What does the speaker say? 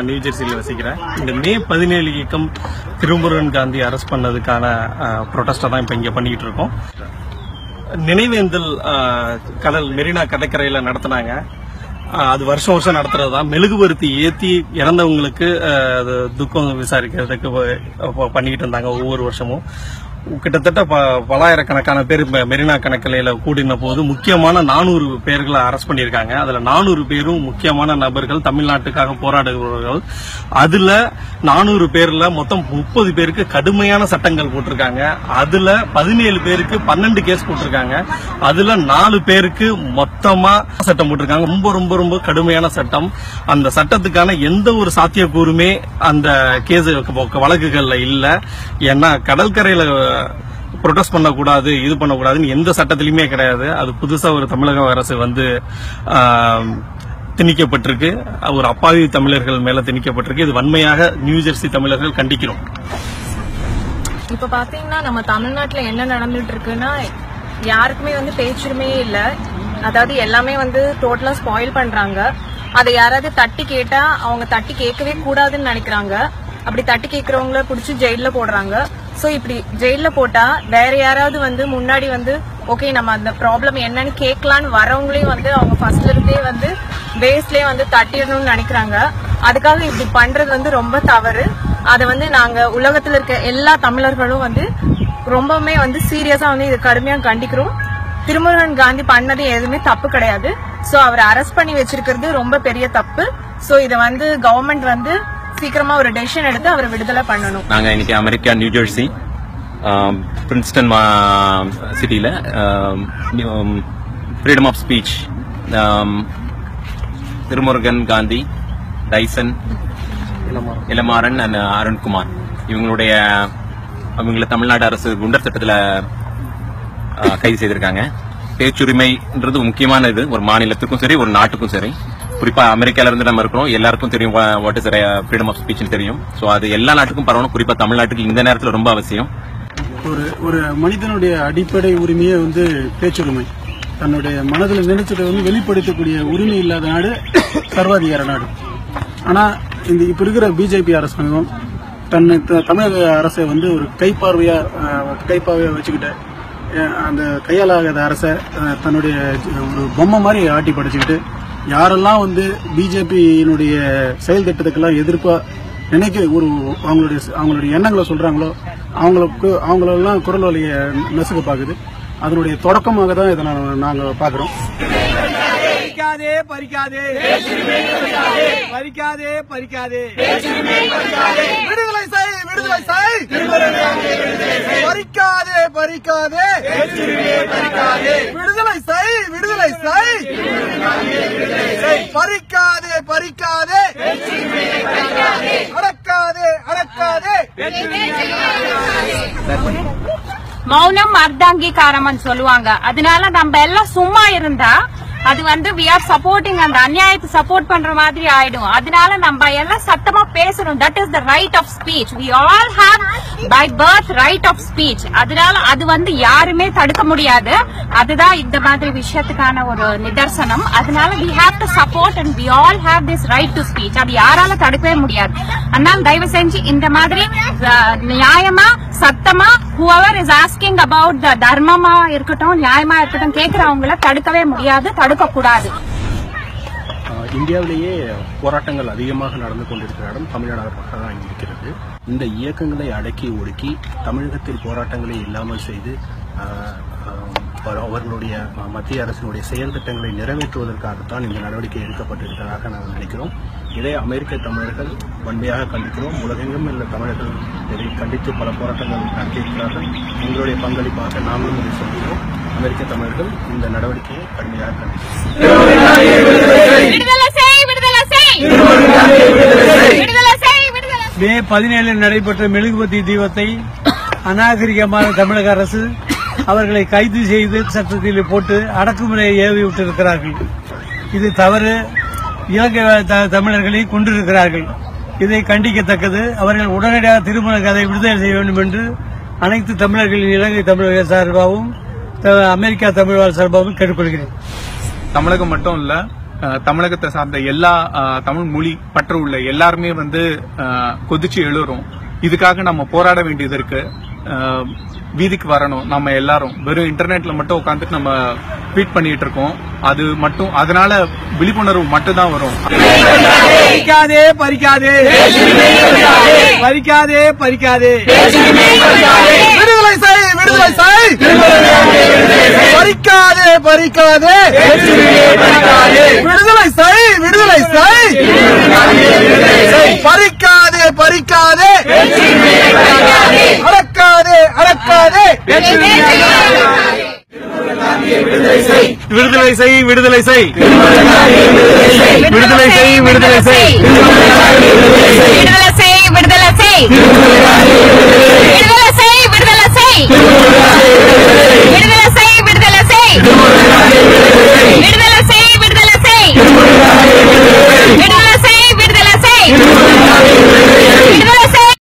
நான் நியூ ஜெர்சியில் வசிக்கிறேன் இந்த மே பதினேழு இயக்கம் திருமுருகன் காந்தி அரெஸ்ட் பண்ணதுக்கான ப்ரொட்டஸ்ட்டை தான் இப்போ இங்கே பண்ணிக்கிட்டு இருக்கோம் நினைவேந்தல் அஹ், கடல் மெரினா கடற்கரையில் நடத்தினாங்க அஹ், அது வருஷம் வருஷம் நடத்துறது தான் மெழுகுபருத்தி ஏற்றி இறந்தவங்களுக்கு அஹ், அது துக்கம் விசாரிக்கிறதுக்கு ப- பண்ணிக்கிட்டு இருந்தாங்க ஒவ்வொரு வருஷமும் கிட்டத்தட்ட ப- பலாயிரக்கணக்கான பேர் மெ- மெரினா கணக்கிலையில கூடின போது முக்கியமான நானூறு பேர்களை அரெஸ்ட் பண்ணியிருக்காங்க அதுல நானூறு பேரும் முக்கியமான நபர்கள் தமிழ்நாட்டுக்காக போராடுகிறவர்கள் அதுல நானூறு பேர்ல மொத்தம் முப்பது பேருக்கு கடுமையான சட்டங்கள் போட்டிருக்காங்க அதுல பதினேழு பேருக்கு பன்னெண்டு கேஸ் போட்டிருக்காங்க அதுல நாலு பேருக்கு மொத்தமா சட்டம் போட்டிருக்காங்க ரொம்ப ரொம்ப ரொம்ப கடுமையான சட்டம் அந்த சட்டத்துக்கான எந்த ஒரு சாத்தியக்கூறுமே அந்த கேஸ் வழக்குகள்ல இல்ல ஏன்னா கடற்கரையில ப்ரொடெஸ்ட் பண்ணக்கூடாது இது பண்ணக்கூடாதுன்னு எந்த சட்டத்திலுமே கிடையாது அது புதுசா ஒரு தமிழக அரசு வந்து ஆம், திணிக்கப்பட்டிருக்கு ஒரு அப்பாவி தமிழர்கள் மேல திணிக்கப்பட்டிருக்கு இது வன்மையாக நியூ ஜெர்சி தமிழர்கள் கண்டிக்கிறோம் இப்ப பாத்தீங்கன்னா நம்ம தமிழ்நாட்டுல என்ன நடந்துட்டு இருக்குன்னா யாருக்குமே வந்து பேச்சுரிமையே இல்ல அதாவது எல்லாமே வந்து டோட்டலா ஸ்பாயில் பண்றாங்க அதை யாராவது தட்டி கேட்டா அவங்க தட்டி கேட்கவே கூடாதுன்னு நினைக்கிறாங்க அப்படி தட்டி கேட்கறவங்கள புடிச்சு ஜெயில போடுறாங்க சோ இப்படி ஜெயில போட்டா வேற யாராவது வந்து முன்னாடி வந்து ஓகே நம்ம அந்த ப்ராப்ளம் என்னன்னு கேட்கலான்னு வரவங்களையும் வந்து அவங்க ஃபர்ஸ்ட்ல இருந்தே வந்து பேஸ்லயே வந்து தட்டிடணும்னு நினைக்கிறாங்க அதுக்காக இப்படி பண்றது வந்து ரொம்ப தவறு அதை வந்து நாங்க உலகத்துல இருக்க எல்லா தமிழர்களும் வந்து ரொம்பவுமே வந்து சீரியஸா வந்து இது கடுமையா கண்டிக்கிறோம் திருமுருகன் காந்தி பண்ணது எதுவுமே தப்பு கிடையாது சோ அவரை அரெஸ்ட் பண்ணி வச்சிருக்கிறது ரொம்ப பெரிய தப்பு சோ இதை வந்து கவர்மெண்ட் வந்து சீக்கிரமா ஒரு டெசிஷன் எடுத்து அவரை விடுதலை பண்ணணும் நாங்கள் இன்னைக்கு அமெரிக்கா நியூ ஜெர்சி ஆம், பிரின்ஸ்டன் சிட்டியில் freedom of speech Thirumurugan Gandhi Tyson Ilamaran and Arunkumar இவங்களுடைய அவங்கள தமிழ்நாடு அரசு குண்டர் சட்டத்தில் கைது செய்திருக்காங்க பேச்சுரிமைன்றது முக்கியமான இது ஒரு மாநிலத்துக்கும் சரி ஒரு நாட்டுக்கும் சரி குறிப்பா அமெரிக்கால இருந்து நம்ம இருக்கிறோம் எல்லாருக்கும் தெரியும் what is freedom of speech தெரியும் சோ அது எல்லா நாட்டுக்கும் பரவணும் குறிப்பா தமிழ்நாட்டுக்கு இந்த நேரத்துல ரொம்ப அவசியம் ஒரு ஒரு மனிதனுடைய அடிப்படை உரிமையே வந்து பேச்சுரிமை தன்னுடைய மனதில் நினைச்சதை வந்து வெளிப்படுத்தக்கூடிய உரிமை இல்லாத நாடு சர்வாதிகார நாடு ஆனா இந்த இப்ப இருக்கிற பிஜேபி அரசாங்கம் தன்னை த- தமிழக அரசை வந்து ஒரு கைப்பார்வையா அஹ், கைப்பார்வையா வச்சுக்கிட்டு அஹ், அந்த கையாலாகாத அரசை அஹ், தன்னுடைய ஒரு பொம்மை மாதிரி ஆட்டி படைச்சுக்கிட்டு யாரெல்லாம் வந்து பிஜேபியினுடைய செயல் திட்டத்துக்கெல்லாம் எதிர்ப்பா நினைக்க ஒரு அவங்களுடைய அவங்களுடைய எண்ணங்களை சொல்றாங்களோ அவங்களுக்கு அவங்களெல்லாம் குரல் வழியை நசுக்க பாக்குது அதனுடைய தொடக்கமாக தான் இதை நான் நாங்க பாக்குறோம் பறிக்காதே பறிக்காதே பறிக்காதே பறிக்காதே விடுதலை செய் விடுதலை செய் பறிக்காதே பறிக்காதே விடுதலை செய் விடுதலை செய் பறிக்காதே பறிக்காதே அடக்காதே அடக்காதே மௌனம் அர்த்தாங்கீகாரம்னு சொல்லுவாங்க அதனால நம்ம எல்லாம் சும்மா இருந்தா அது வந்து வி ஆர் சப்போர்ட்டிங் அந்த அநியாயத்தை சப்போர்ட் பண்ற மாதிரி ஆயிடும் அதனால நம்ம எல்லாம் சத்தமா பேசணும் that is the right of speech we all have by birth right of speech அதனால அது வந்து யாருமே தடுக்க முடியாது அதுதான் இந்த மாதிரி விஷயத்துக்கான ஒரு நிதர்சனம் அதனால we have to support and we all have this right to speech அது யாரால தடுக்கவே முடியாது அதனால தயவு செஞ்சு இந்த மாதிரி அஹ், நியாயமா சத்தமா whoever is asking about the தர்மமா இருக்கட்டும் நியாயமா இருக்கட்டும் கேக்குறவங்கள தடுக்கவே முடியாது தடுக்க கூடாது ஆஹ் இந்தியாவிலேயே போராட்டங்கள் அதிகமாக நடந்து கொண்டிருக்கிற இடம் தமிழ்நாடாக தான் இருக்கிறது இந்த இயக்கங்களை அடக்கி ஒடுக்கி தமிழகத்தில் போராட்டங்களை இல்லாமல் செய்து ஆஹ், ஆஹ், அவர்களுடைய ம- மத்திய அரசினுடைய செயல் திட்டங்களை நிறைவேற்றுவதற்காகத்தான் இந்த நடவடிக்கை எடுக்கப்பட்டிருக்கிறதாக நாங்கள் நினைக்கிறோம் இதை அமெரிக்க தமிழர்கள் வன்மையாக கண்டிக்கிறோம் உலகெங்கும் உள்ள தமிழர்கள் இதை கண்டித்து பல போராட்டங்கள் நடத்தியிருக்கிறார்கள் எங்களுடைய பங்களிப்பாக நாங்களும் இதை சொல்கிறோம் அமெரிக்க தமிழர்கள் இந்த நடவடிக்கையை கடுமையாக கண்டிக்கிறோம் விடுதலை செய் விடுதலை செய் விடுதலை செய் விடுதலை மே பதினேழில் நடைபெற்ற மெழுகுபத்தி தீபத்தை அநாகரிகமான தமிழக அரசு அவர்களை கைது செய்து சட்டத்தில் போட்டு அடக்குமுறையை ஏவி விட்டிருக்கிறார்கள் இது தவறு இலங்கை த- தமிழர்களை கொண்டிருக்கிறார்கள் இதை கண்டிக்கத்தக்கது அவர்கள் உடனடியாக திருமண கதை விடுதலை செய்ய வேண்டும் என்று அனைத்து தமிழர்களின் இலங்கை தமிழக சார்பாகவும் த- அமெரிக்கா தமிழர் சார்பாகவும் கேட்டுக்கொள்கிறேன் தமிழகம் மட்டும் இல்ல அஹ், தமிழகத்தை சார்ந்த எல்லா அஹ், தமிழ் மொழி பற்று உள்ள எல்லாருமே வந்து அஹ், கொதிச்சு எழுறோம் இதுக்காக நம்ம போராட வேண்டியது இருக்கு அஹ், வீதிக்கு வரணும் நம்ம எல்லாரும் வெறும் இன்டர்நெட்ல மட்டும் உட்காந்துட்டு நம்ம ட்வீட் பண்ணிட்டு இருக்கோம் அது மட்டும் அதனால விழிப்புணர்வு மட்டும் தான் வரும் பறிக்காதே பறிக்காதே பறிக்காதே பறிக்காதே விடுதலை செய் விடுதலை செய் பறிக்காதே பறிக்காதே விடுதலை செய் விடுதலை செய் பறிக்காதே பறிக்காதே அடக்காதே அடக்காதே விடுதலை செய் விடுதலை செய் விடுதலை செய் விடுதலை செய் விடுதலை செய் விடுதலை செய்